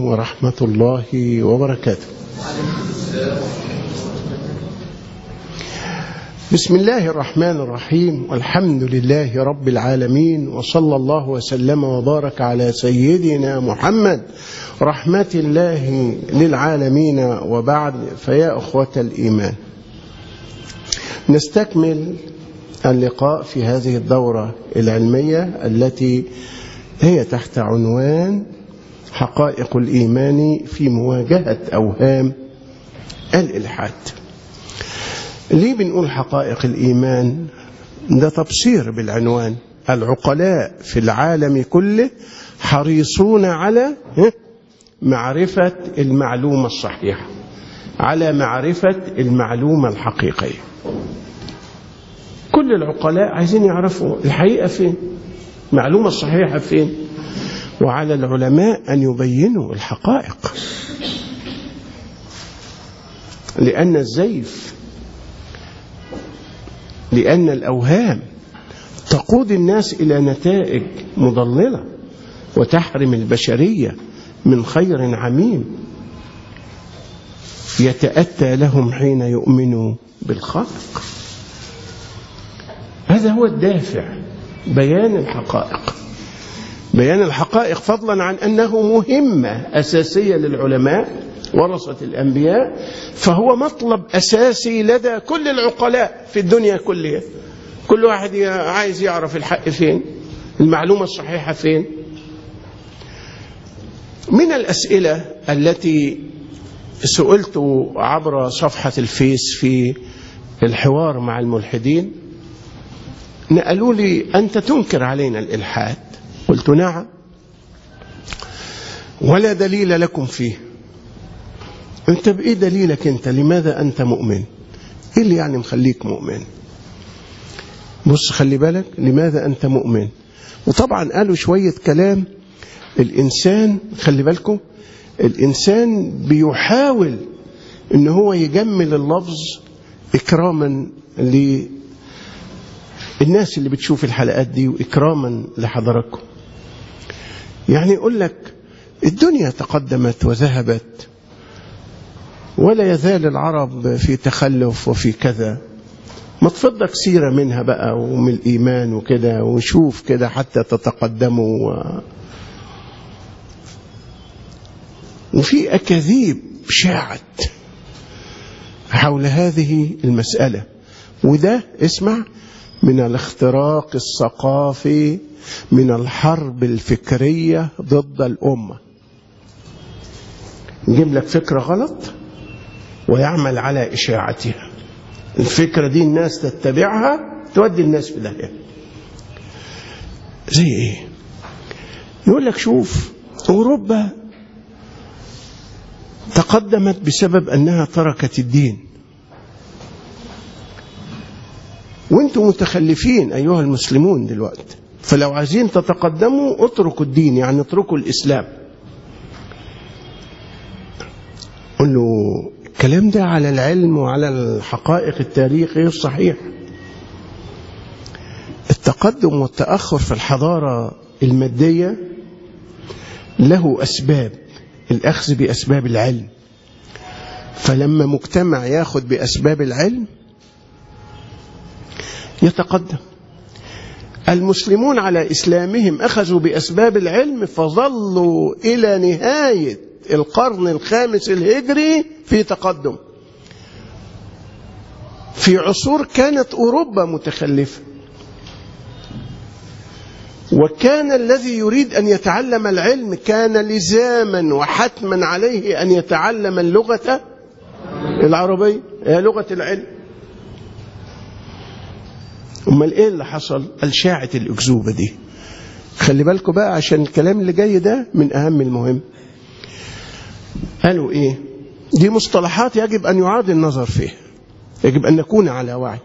ورحمة الله وبركاته بسم الله الرحمن الرحيم والحمد لله رب العالمين وصلى الله وسلم وبارك على سيدنا محمد رحمة الله للعالمين وبعد فيا أخوة الإيمان نستكمل اللقاء في هذه الدورة العلمية التي هي تحت عنوان حقائق الإيمان في مواجهة أوهام الإلحاد ليه بنقول حقائق الإيمان ده تبصير بالعنوان العقلاء في العالم كله حريصون على معرفة المعلومة الصحيحة على معرفة المعلومة الحقيقية كل العقلاء عايزين يعرفوا الحقيقة فين المعلومة الصحيحة فين وعلى العلماء أن يبينوا الحقائق لأن الزيف لأن الأوهام تقود الناس إلى نتائج مضللة وتحرم البشرية من خير عميم يتأتى لهم حين يؤمنوا بالخالق هذا هو الدافع بيان الحقائق بيان الحقائق فضلا عن أنه مهمة أساسية للعلماء ورثة الأنبياء فهو مطلب أساسي لدى كل العقلاء في الدنيا كلها كل واحد عايز يعرف الحق فين المعلومة الصحيحة فين من الأسئلة التي سئلت عبر صفحة الفيس في الحوار مع الملحدين قالوا لي أنت تنكر علينا الإلحاد قلت نعم ولا دليل لكم فيه انت بايه دليلك انت لماذا انت مؤمن ايه اللي يعني مخليك مؤمن بص خلي بالك لماذا انت مؤمن وطبعا قالوا شويه كلام الانسان خلي بالكم الانسان بيحاول ان هو يجمل اللفظ اكراما للناس اللي بتشوف الحلقات دي واكراما لحضراتكم يعني يقول لك الدنيا تقدمت وذهبت ولا يزال العرب في تخلف وفي كذا ما تفضك سيرة منها بقى ومن الإيمان وكده وشوف كده حتى تتقدموا و... وفي أكاذيب شاعت حول هذه المسألة وده اسمع من الاختراق الثقافي من الحرب الفكرية ضد الأمة نجيب لك فكرة غلط ويعمل على إشاعتها الفكرة دي الناس تتبعها تودي الناس في داهية زي ايه يقول لك شوف أوروبا تقدمت بسبب أنها تركت الدين وانتم متخلفين أيها المسلمون دلوقتي فلو عايزين تتقدموا اتركوا الدين يعني اتركوا الإسلام قل له الكلام ده على العلم وعلى الحقائق التاريخية الصحيحة التقدم والتأخر في الحضارة المادية له أسباب الأخذ بأسباب العلم فلما مجتمع ياخد بأسباب العلم يتقدم المسلمون على إسلامهم أخذوا بأسباب العلم فظلوا إلى نهاية القرن الخامس الهجري في تقدم في عصور كانت أوروبا متخلفة وكان الذي يريد أن يتعلم العلم كان لزاما وحتما عليه أن يتعلم اللغة العربية هي لغة العلم امال ايه اللي حصل الشاعة الأكذوبة دي خلي بالكم بقى عشان الكلام اللي جاي ده من أهم المهم قالوا ايه دي مصطلحات يجب أن يعاد النظر فيها يجب أن نكون على وعي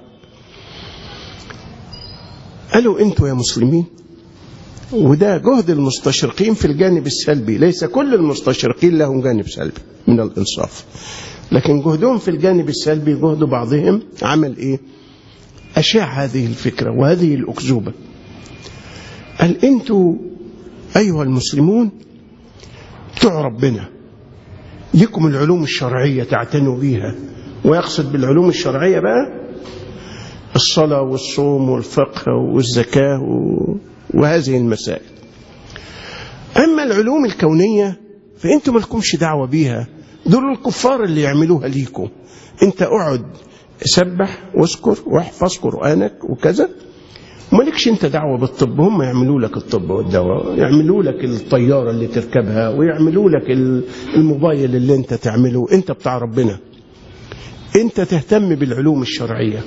قالوا انتوا يا مسلمين وده جهد المستشرقين في الجانب السلبي ليس كل المستشرقين لهم جانب سلبي من الإنصاف لكن جهدهم في الجانب السلبي جهد بعضهم عمل ايه أشاع هذه الفكرة وهذه الأكذوبة قال أنتوا أيها المسلمون بتوع ربنا لكم العلوم الشرعية تعتنوا بيها ويقصد بالعلوم الشرعية بقى الصلاة والصوم والفقه والزكاة وهذه المسائل أما العلوم الكونية فأنتم مالكمش دعوة بيها دول الكفار اللي يعملوها ليكم أنت اقعد سبح واذكر واحفظ قرآنك وكذا مالكش انت دعوة بالطب هم يعملوا لك الطب والدواء يعملوا لك الطيارة اللي تركبها ويعملوا لك الموبايل اللي انت تعمله انت بتاع ربنا انت تهتم بالعلوم الشرعية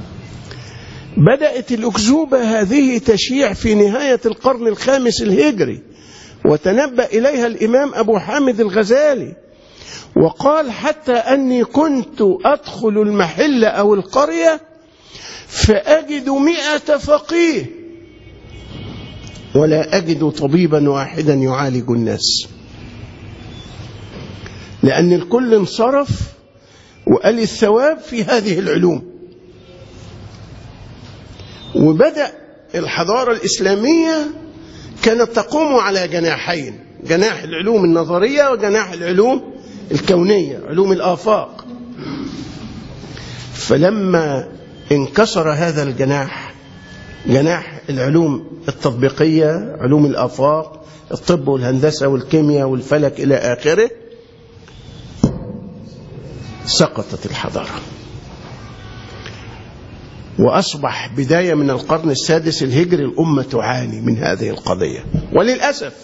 بدأت الأكذوبة هذه تشيع في نهاية القرن الخامس الهجري وتنبأ إليها الإمام أبو حامد الغزالي وقال حتى أني كنت أدخل المحل أو القرية فأجد مئة فقيه ولا أجد طبيبا واحدا يعالج الناس لأن الكل انصرف وقال الثواب في هذه العلوم وبدأ الحضارة الإسلامية كانت تقوم على جناحين جناح العلوم النظرية وجناح العلوم الكونية علوم الآفاق فلما انكسر هذا الجناح جناح العلوم التطبيقية علوم الآفاق الطب والهندسة والكيمياء والفلك إلى آخره سقطت الحضارة وأصبح بداية من القرن السادس الهجري الأمة تعاني من هذه القضية وللأسف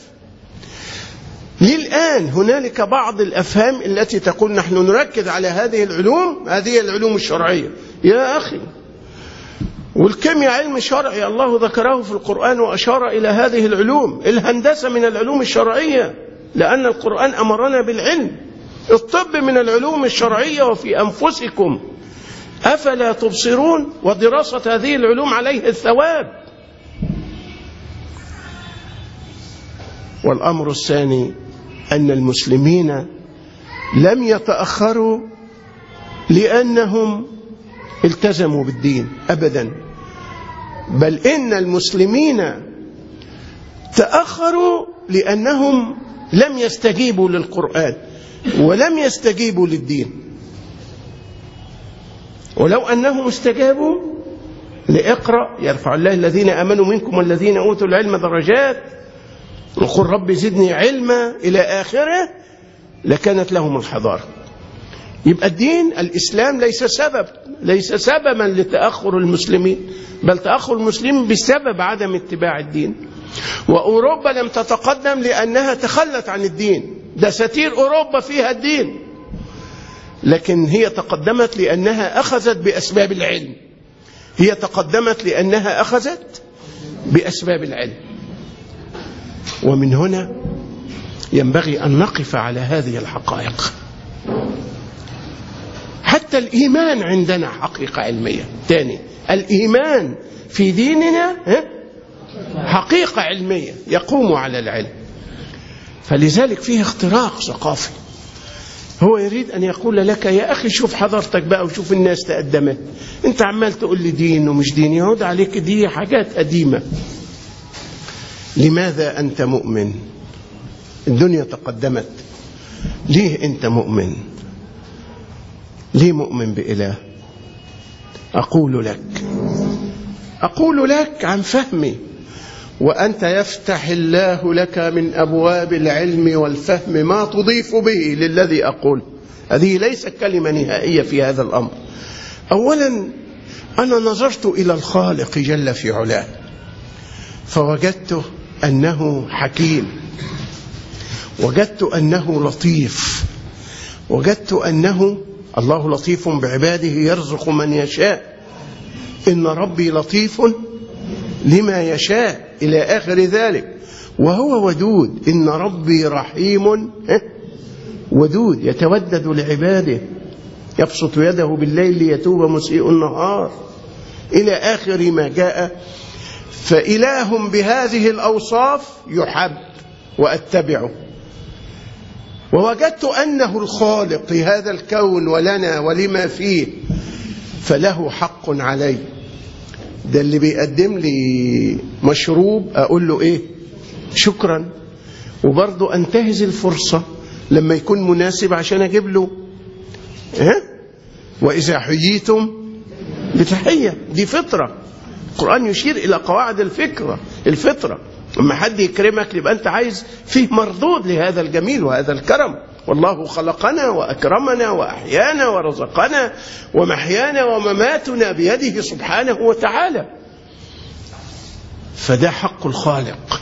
للآن هنالك بعض الأفهام التي تقول نحن نركز على هذه العلوم هذه العلوم الشرعية يا أخي والكيمياء علم شرعي الله ذكره في القرآن وأشار إلى هذه العلوم الهندسة من العلوم الشرعية لأن القرآن أمرنا بالعلم الطب من العلوم الشرعية وفي أنفسكم أفلا تبصرون ودراسة هذه العلوم عليه الثواب والأمر الثاني أن المسلمين لم يتأخروا لأنهم التزموا بالدين أبدا بل إن المسلمين تأخروا لأنهم لم يستجيبوا للقرآن ولم يستجيبوا للدين ولو أنهم استجابوا لإقرأ يرفع الله الذين آمنوا منكم والذين أوتوا العلم درجات وقل رب زدني علما إلى آخره لكانت لهم الحضارة يبقى الدين الإسلام ليس سبب ليس سببا لتأخر المسلمين بل تأخر المسلمين بسبب عدم اتباع الدين وأوروبا لم تتقدم لأنها تخلت عن الدين دساتير أوروبا فيها الدين لكن هي تقدمت لأنها أخذت بأسباب العلم هي تقدمت لأنها أخذت بأسباب العلم ومن هنا ينبغي أن نقف على هذه الحقائق حتى الإيمان عندنا حقيقة علمية تاني الإيمان في ديننا حقيقة علمية يقوم على العلم فلذلك فيه اختراق ثقافي هو يريد أن يقول لك يا أخي شوف حضرتك بقى وشوف الناس تقدمت أنت عمال تقول لي دين ومش دين يهود عليك دي حاجات قديمة لماذا أنت مؤمن الدنيا تقدمت ليه أنت مؤمن ليه مؤمن بإله أقول لك أقول لك عن فهمي وأنت يفتح الله لك من أبواب العلم والفهم ما تضيف به للذي أقول هذه ليست كلمة نهائية في هذا الأمر أولا أنا نظرت إلى الخالق جل في علاه فوجدته أنه حكيم وجدت أنه لطيف وجدت أنه الله لطيف بعباده يرزق من يشاء إن ربي لطيف لما يشاء إلى آخر ذلك وهو ودود إن ربي رحيم ودود يتودد لعباده يبسط يده بالليل ليتوب مسيء النهار إلى آخر ما جاء فإله بهذه الأوصاف يحب وأتبعه ووجدت أنه الخالق لهذا الكون ولنا ولما فيه فله حق علي ده اللي بيقدم لي مشروب أقول له إيه شكرا وبرضه انتهز الفرصة لما يكون مناسب عشان اجيب له ها واذا حييتم بتحية دي فطرة القرآن يشير إلى قواعد الفكرة الفطرة لما حد يكرمك يبقى أنت عايز فيه مردود لهذا الجميل وهذا الكرم والله خلقنا وأكرمنا وأحيانا ورزقنا ومحيانا ومماتنا بيده سبحانه وتعالى فده حق الخالق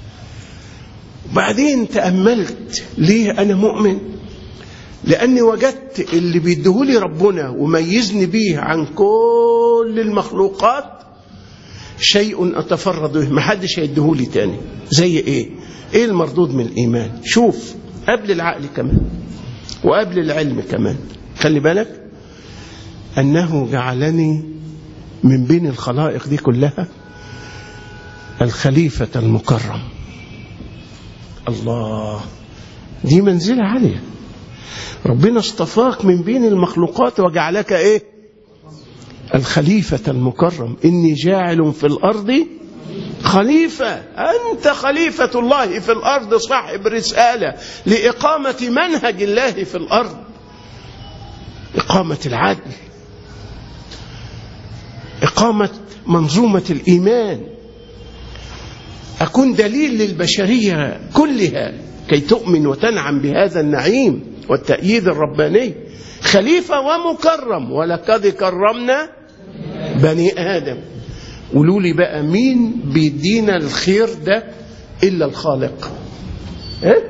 بعدين تأملت ليه أنا مؤمن لأني وجدت اللي بيديهولي ربنا وميزني بيه عن كل المخلوقات شيء أتفرد به ما حدش هيديهولي تاني زي إيه إيه المردود من الإيمان شوف قبل العقل كمان وقبل العلم كمان خلي بالك أنه جعلني من بين الخلائق دي كلها الخليفة المكرم الله دي منزلة عالية ربنا اصطفاك من بين المخلوقات وجعلك ايه الخليفة المكرم إني جاعل في الأرض خليفة أنت خليفة الله في الأرض صاحب رسالة لإقامة منهج الله في الأرض إقامة العدل إقامة منظومة الإيمان أكون دليل للبشرية كلها كي تؤمن وتنعم بهذا النعيم والتأييد الرباني خليفة ومكرم ولقد كرمنا بني آدم قولوا لي بقى مين بيدينا الخير ده إلا الخالق إيه؟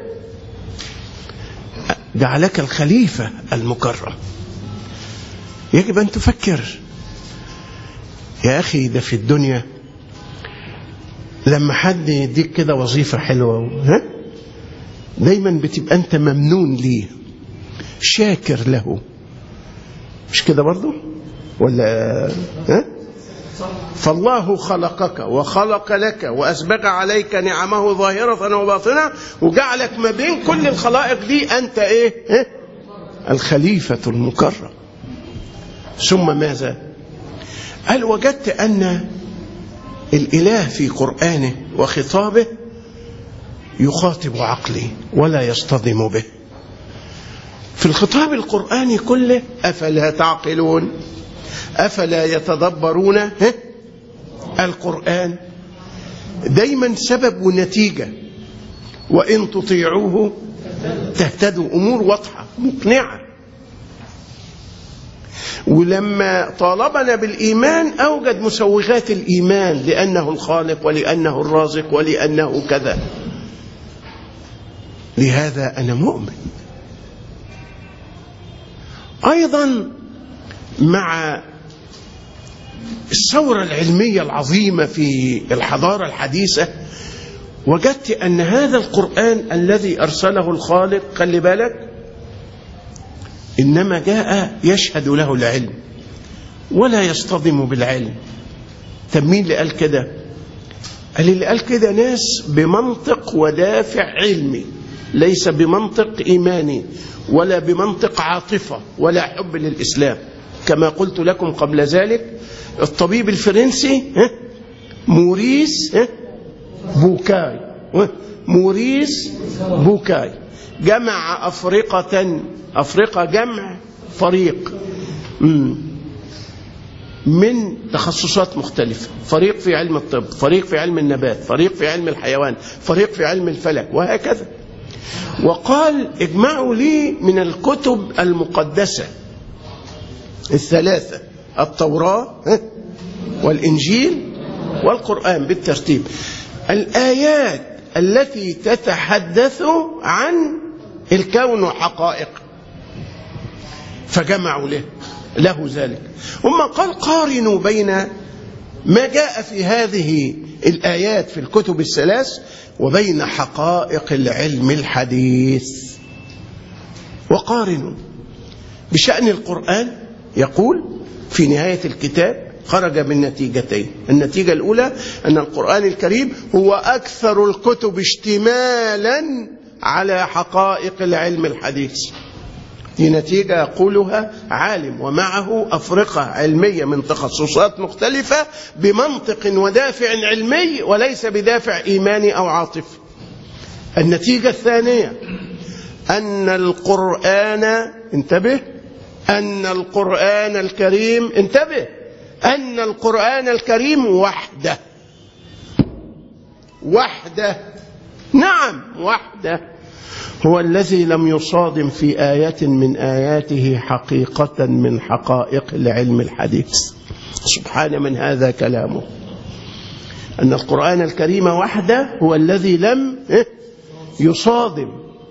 جعلك الخليفة المكرم يجب أن تفكر يا أخي ده في الدنيا لما حد يديك كده وظيفة حلوة ها دايما بتبقى أنت ممنون ليه شاكر له مش كده برضه ولا ها فالله خلقك وخلق لك وأسبغ عليك نعمه ظاهرة وباطنة وجعلك ما بين كل الخلائق دي أنت إيه ها؟ الخليفة المكرم ثم ماذا قال وجدت أن الإله في قرآنه وخطابه يخاطب عقلي ولا يصطدم به في الخطاب القرآني كله أفلا تعقلون أفلا يتدبرون ها؟ القرآن دايما سبب ونتيجة وإن تطيعوه تهتدوا أمور واضحة مقنعة ولما طالبنا بالإيمان أوجد مسوغات الإيمان لأنه الخالق ولأنه الرازق ولأنه كذا لهذا أنا مؤمن أيضا مع الثورة العلمية العظيمة في الحضارة الحديثة وجدت أن هذا القرآن الذي أرسله الخالق خلي بالك إنما جاء يشهد له العلم ولا يصطدم بالعلم طب مين اللي قال كده قال اللي قال كده ناس بمنطق ودافع علمي ليس بمنطق إيماني ولا بمنطق عاطفة ولا حب للإسلام كما قلت لكم قبل ذلك الطبيب الفرنسي موريس بوكاي موريس بوكاي جمع أفرقة أفريقيا جمع فريق من تخصصات مختلفة فريق في علم الطب فريق في علم النبات فريق في علم الحيوان فريق في علم الفلك وهكذا وقال اجمعوا لي من الكتب المقدسة الثلاثة التوراة والإنجيل والقرآن بالترتيب الآيات التي تتحدث عن الكون وحقائق فجمعوا له له ذلك ثم قال قارنوا بين ما جاء في هذه الآيات في الكتب الثلاث وبين حقائق العلم الحديث وقارنوا بشأن القرآن يقول في نهاية الكتاب خرج من نتيجتين النتيجة الأولى أن القرآن الكريم هو أكثر الكتب اشتمالا على حقائق العلم الحديث دي نتيجة يقولها عالم ومعه أفرقة علمية من تخصصات مختلفة بمنطق ودافع علمي وليس بدافع إيماني أو عاطفي النتيجة الثانية أن القرآن انتبه أن القرآن الكريم انتبه أن القرآن الكريم وحده وحده نعم وحده هو الذي لم يصادم في آية من آياته حقيقة من حقائق العلم الحديث سبحان من هذا كلامه أن القرآن الكريم وحده هو الذي لم يصادم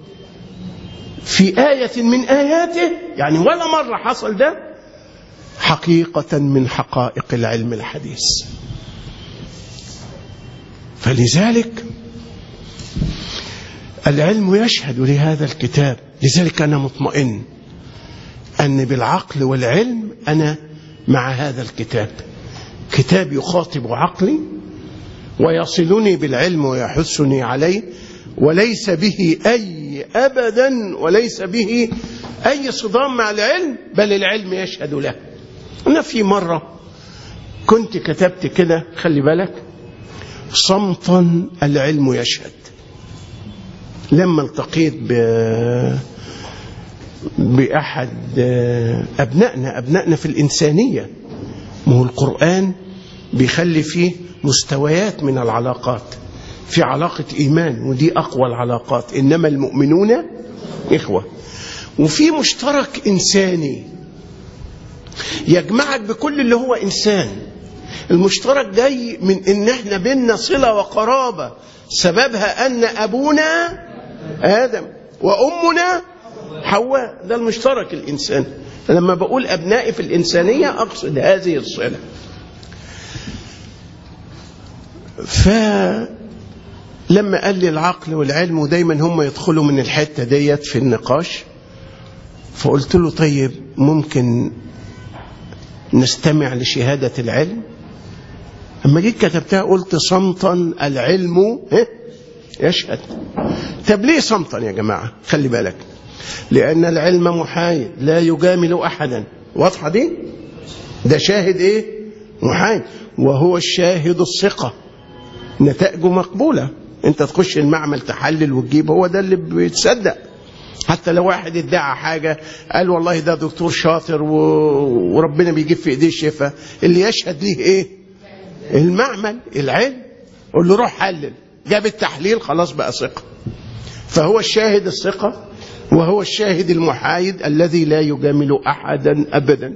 في آية من آياته يعني ولا مرة حصل ده حقيقة من حقائق العلم الحديث فلذلك العلم يشهد لهذا الكتاب لذلك أنا مطمئن أن بالعقل والعلم أنا مع هذا الكتاب كتاب يخاطب عقلي ويصلني بالعلم ويحثني عليه وليس به أي أبدا وليس به أي صدام مع العلم بل العلم يشهد له أنا في مرة كنت كتبت كده خلي بالك صمتا العلم يشهد لما التقيت ب بأحد أبنائنا أبنائنا في الإنسانية ما هو القرآن بيخلي فيه مستويات من العلاقات في علاقة إيمان ودي أقوى العلاقات إنما المؤمنون إخوة وفي مشترك إنساني يجمعك بكل اللي هو إنسان المشترك جاي من إن إحنا بينا صلة وقرابة سببها أن أبونا آدم وأمنا حواء ده المشترك الإنساني لما بقول أبنائي في الإنسانية أقصد هذه الصلة فلما قال لي العقل والعلم ودايما هم يدخلوا من الحتة ديت في النقاش فقلت له طيب ممكن نستمع لشهادة العلم أما جيت كتبتها قلت صمتا العلم يشهد طب ليه صمتا يا جماعة خلي بالك لأن العلم محايد لا يجامل أحدا واضحة دي ده شاهد إيه محايد وهو الشاهد الثقة نتائجه مقبولة انت تخش المعمل تحلل وتجيب هو ده اللي بيتصدق حتى لو واحد ادعى حاجة قال والله ده دكتور شاطر و... وربنا بيجيب في ايديه الشفاء اللي يشهد ليه ايه المعمل العلم قول له روح حلل جاب التحليل خلاص بقى ثقة فهو الشاهد الثقة وهو الشاهد المحايد الذي لا يجامل أحدا أبدا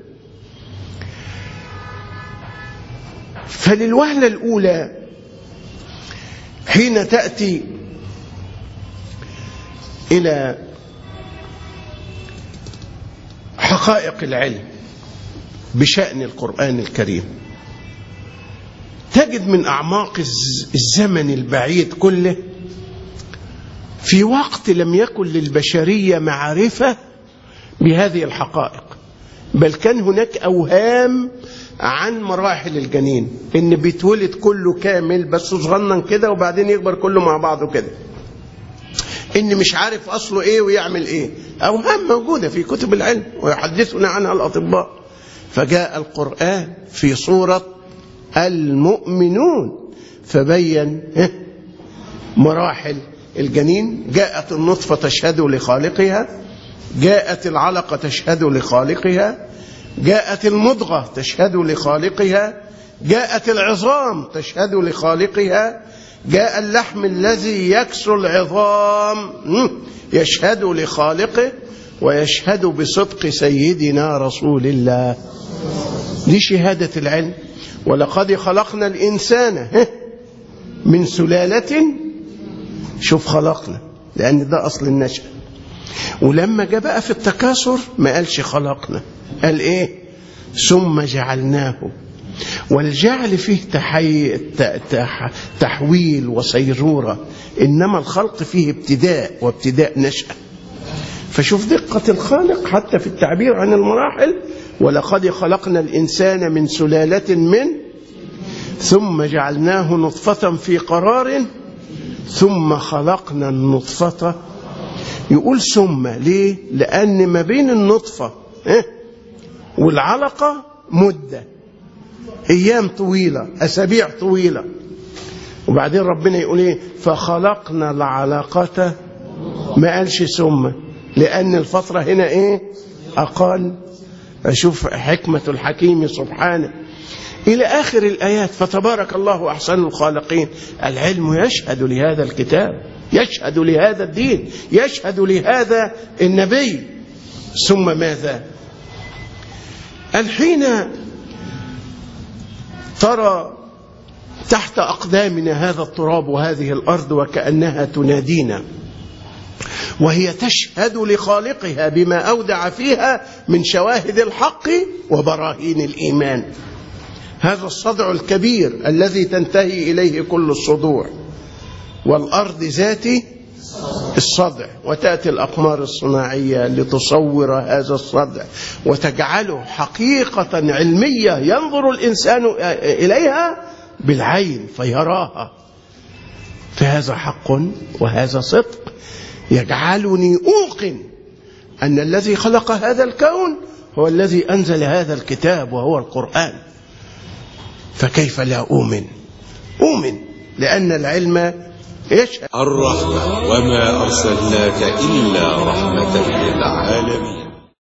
فللوهلة الأولى حين تأتي إلى حقائق العلم بشأن القرآن الكريم تجد من أعماق الزمن البعيد كله في وقت لم يكن للبشرية معرفة بهذه الحقائق بل كان هناك أوهام عن مراحل الجنين إن بيتولد كله كامل بس صغنن كده وبعدين يكبر كله مع بعضه كده إن مش عارف أصله إيه ويعمل إيه أوهام موجودة في كتب العلم ويحدثنا عنها الأطباء فجاء القرآن في صورة المؤمنون فبين مراحل الجنين جاءت النطفة تشهد لخالقها جاءت العلقة تشهد لخالقها جاءت المضغة تشهد لخالقها جاءت العظام تشهد لخالقها جاء اللحم الذي يكسر العظام يشهد لخالقه ويشهد بصدق سيدنا رسول الله دي شهادة العلم ولقد خلقنا الإنسان من سلالة شوف خلقنا لأن ده أصل النشأ ولما جاء بقى في التكاثر ما قالش خلقنا قال إيه ثم جعلناه والجعل فيه تحي... تح... تحويل وصيرورة إنما الخلق فيه ابتداء وابتداء نشأة فشوف دقة الخالق حتى في التعبير عن المراحل ولقد خلقنا الإنسان من سلالة من ثم جعلناه نطفة في قرار ثم خلقنا النطفة يقول ثم ليه لأن ما بين النطفة والعلقة مدة أيام طويلة أسابيع طويلة وبعدين ربنا يقول ايه فخلقنا العلاقة ما قالش ثم لأن الفترة هنا ايه أقل أشوف حكمة الحكيم سبحانه إلى آخر الآيات فتبارك الله أحسن الخالقين العلم يشهد لهذا الكتاب يشهد لهذا الدين يشهد لهذا النبي ثم ماذا الحين ترى تحت أقدامنا هذا التراب وهذه الأرض وكأنها تنادينا وهي تشهد لخالقها بما أودع فيها من شواهد الحق وبراهين الإيمان هذا الصدع الكبير الذي تنتهي إليه كل الصدوع والأرض ذات الصدع وتأتي الأقمار الصناعية لتصور هذا الصدع وتجعله حقيقة علمية ينظر الإنسان إليها بالعين فيراها فهذا حق وهذا صدق يجعلني أوقن أن الذي خلق هذا الكون هو الذي أنزل هذا الكتاب وهو القرآن فكيف لا أؤمن أؤمن لأن العلم يشهد الرحمة وما أرسلناك إلا رحمة للعالمين